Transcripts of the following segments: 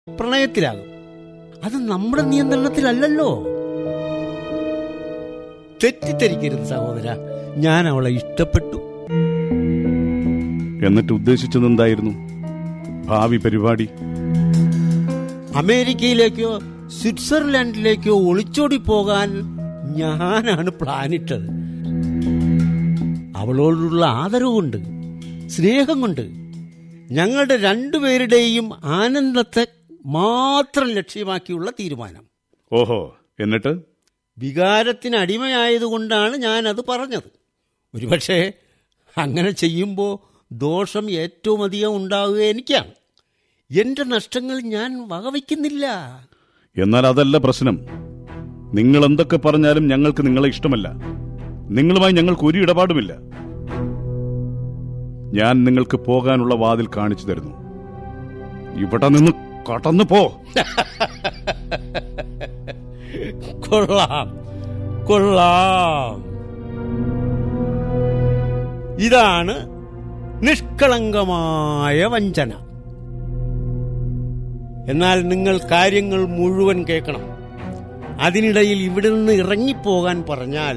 പ്രണയത്തിലാകും അത് നമ്മുടെ നിയന്ത്രണത്തിലല്ലല്ലോ തെറ്റിദ്ധരിക്കരുത് സഹോദര ഞാൻ അവളെ ഇഷ്ടപ്പെട്ടു എന്നിട്ട് ഉദ്ദേശിച്ചത് എന്തായിരുന്നു ഭാവി പരിപാടി അമേരിക്കയിലേക്കോ സ്വിറ്റ്സർലാൻഡിലേക്കോ ഒളിച്ചോടി പോകാൻ ഞാനാണ് പ്ലാനിട്ടത് അവളോടുള്ള ആദരവ് കൊണ്ട് സ്നേഹം കൊണ്ട് ഞങ്ങളുടെ രണ്ടുപേരുടെയും ആനന്ദത്തെ മാത്രം ലക്ഷ്യമാക്കിയുള്ള തീരുമാനം ഓഹോ എന്നിട്ട് വികാരത്തിന് അടിമയായതുകൊണ്ടാണ് ഞാൻ അത് പറഞ്ഞത് ഒരുപക്ഷെ അങ്ങനെ ചെയ്യുമ്പോൾ ദോഷം ഏറ്റവും അധികം ഉണ്ടാവുക എനിക്കാണ് എന്റെ നഷ്ടങ്ങൾ ഞാൻ വകവയ്ക്കുന്നില്ല എന്നാൽ അതല്ല പ്രശ്നം നിങ്ങൾ എന്തൊക്കെ പറഞ്ഞാലും ഞങ്ങൾക്ക് നിങ്ങളെ ഇഷ്ടമല്ല നിങ്ങളുമായി ഞങ്ങൾക്ക് ഒരു ഇടപാടുമില്ല ഞാൻ നിങ്ങൾക്ക് പോകാനുള്ള വാതിൽ കാണിച്ചു തരുന്നു ഇവിടെ നിന്ന് കടന്നു പോ കൊള്ളാം കൊള്ളാം ഇതാണ് നിഷ്കളങ്കമായ വഞ്ചന എന്നാൽ നിങ്ങൾ കാര്യങ്ങൾ മുഴുവൻ കേൾക്കണം അതിനിടയിൽ ഇവിടെ നിന്ന് ഇറങ്ങിപ്പോകാൻ പറഞ്ഞാൽ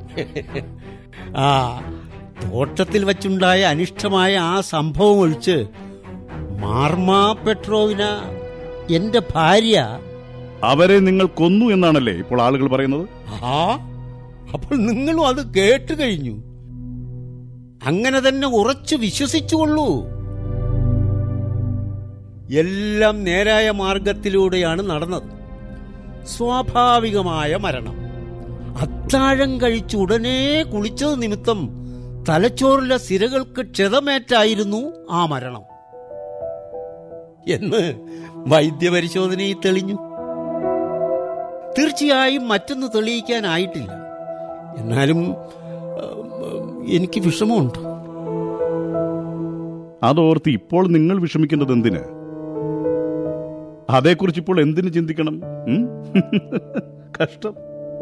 ആ തോട്ടത്തിൽ വച്ചുണ്ടായ അനിഷ്ടമായ ആ സംഭവം ഒഴിച്ച് മാർമാ പെട്രോവിന എന്റെ ഭാര്യ അവരെ നിങ്ങൾ കൊന്നു എന്നാണല്ലേ ഇപ്പോൾ ആളുകൾ പറയുന്നത് ആ അപ്പോൾ നിങ്ങളും അത് കേട്ട് കഴിഞ്ഞു അങ്ങനെ തന്നെ ഉറച്ചു വിശ്വസിച്ചുകൊള്ളൂ എല്ലാം നേരായ മാർഗത്തിലൂടെയാണ് നടന്നത് സ്വാഭാവികമായ മരണം അത്താഴം കഴിച്ച് ഉടനെ കുളിച്ചത് നിമിത്തം തലച്ചോറിലെ സിരകൾക്ക് ക്ഷതമേറ്റായിരുന്നു ആ മരണം എന്ന് വൈദ്യപരിശോധനയിൽ തെളിഞ്ഞു തീർച്ചയായും മറ്റൊന്ന് തെളിയിക്കാനായിട്ടില്ല എന്നാലും ഉം, എനിക്ക് വിഷമമുണ്ട് അതോർത്ത് ഇപ്പോൾ നിങ്ങൾ വിഷമിക്കുന്നത് എന്തിന് അതേക്കുറിച്ച് ഇപ്പോൾ എന്തിനു ചിന്തിക്കണം ഉം? കഷ്ടം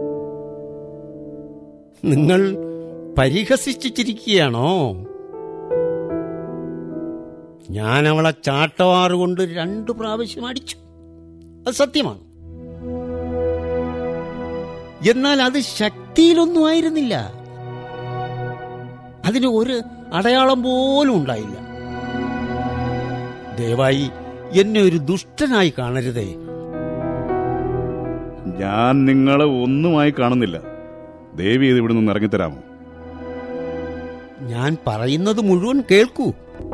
നിങ്ങൾ പരിഹസിച്ചിരിക്കുകയാണോ ഞാൻ അവളെ ചാട്ടവാറ് കൊണ്ട് രണ്ടു പ്രാവശ്യം അടിച്ചു അത് സത്യമാണ് എന്നാൽ അത് ശക്തിയിലൊന്നും ആയിരുന്നില്ല അതിന് ഒരു അടയാളം പോലും ഉണ്ടായില്ല ദയവായി എന്നെ ഒരു ദുഷ്ടനായി കാണരുതേ ഞാൻ നിങ്ങളെ ഒന്നുമായി കാണുന്നില്ല ദേവി ഇത് ഇവിടെ നിന്ന് ഇറങ്ങിത്തരാമോ ഞാൻ പറയുന്നത് മുഴുവൻ കേൾക്കൂ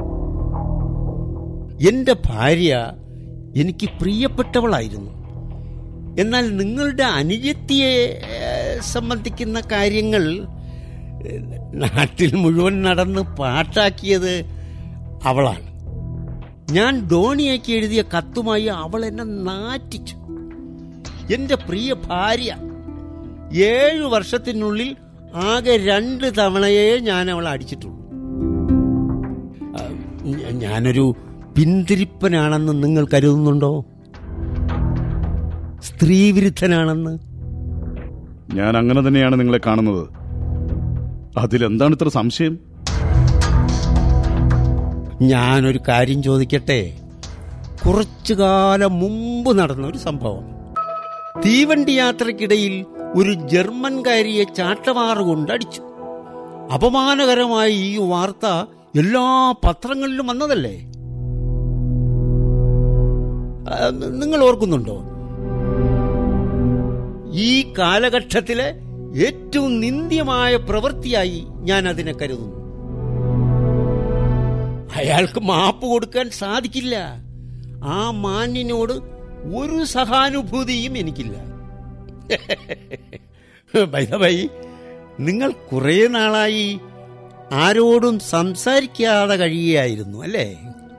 എന്റെ ഭാര്യ എനിക്ക് പ്രിയപ്പെട്ടവളായിരുന്നു എന്നാൽ നിങ്ങളുടെ അനുജത്തിയെ ഏഹ്, സംബന്ധിക്കുന്ന കാര്യങ്ങൾ ഏഹ്, നാട്ടിൽ മുഴുവൻ നടന്ന് പാട്ടാക്കിയത് അവളാണ് ഞാൻ ധോണിയാക്കി എഴുതിയ കത്തുമായി അവൾ എന്നെ നാറ്റിച്ചു എന്റെ പ്രിയ ഭാര്യ ഏഴു വർഷത്തിനുള്ളിൽ ആകെ രണ്ട് തവണയേ ഞാൻ അവളെ അടിച്ചിട്ടുള്ളൂ ആ, ഞ- ഞാനൊരു പിന്തിരിപ്പനാണെന്ന് നിങ്ങൾ കരുതുന്നുണ്ടോ സ്ത്രീവിരുദ്ധനാണെന്ന് ഞാൻ അങ്ങനെ തന്നെയാണ് നിങ്ങളെ കാണുന്നത് അതിലെന്താണ് ഇത്ര സംശയം ഞാനൊരു കാര്യം ചോദിക്കട്ടെ കുറച്ചു കാലം മുമ്പ് നടന്ന ഒരു സംഭവം തീവണ്ടി യാത്രക്കിടയിൽ ഒരു ജർമ്മൻകാരിയെ ചാട്ടവാറ് കൊണ്ട് അടിച്ചു അപമാനകരമായ ഈ വാർത്ത എല്ലാ പത്രങ്ങളിലും വന്നതല്ലേ ആ, നിങ്ങൾ ഓർക്കുന്നുണ്ടോ ഈ കാലഘട്ടത്തിലെ ഏറ്റവും നിന്ദ്യമായ പ്രവൃത്തിയായി ഞാൻ അതിനെ കരുതുന്നു അയാൾക്ക് മാപ്പ് കൊടുക്കാൻ സാധിക്കില്ല ആ മാന്യനോട് ഒരു സഹാനുഭൂതിയും എനിക്കില്ല ബൈ നിങ്ങൾ കുറെ നാളായി ആരോടും സംസാരിക്കാതെ കഴിയുകയായിരുന്നു അല്ലേ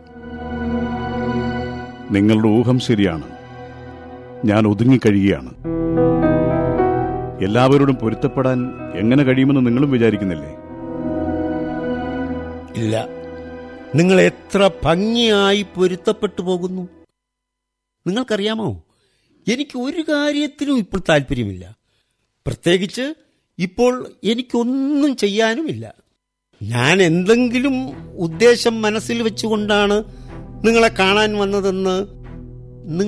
നിങ്ങളുടെ ഊഹം ശരിയാണ് ഞാൻ ഒതുങ്ങിക്കഴിയുകയാണ് എല്ലാവരോടും പൊരുത്തപ്പെടാൻ എങ്ങനെ കഴിയുമെന്ന് നിങ്ങളും വിചാരിക്കുന്നില്ലേ ഇല്ല നിങ്ങൾ എത്ര ഭംഗിയായി പൊരുത്തപ്പെട്ടു പോകുന്നു നിങ്ങൾക്കറിയാമോ എനിക്ക് ഒരു കാര്യത്തിലും ഇപ്പോൾ താല്പര്യമില്ല പ്രത്യേകിച്ച് ഇപ്പോൾ എനിക്കൊന്നും ചെയ്യാനുമില്ല ഞാൻ എന്തെങ്കിലും ഉദ്ദേശം മനസ്സിൽ വെച്ചുകൊണ്ടാണ് നിങ്ങളെ കാണാൻ വന്നതെന്ന്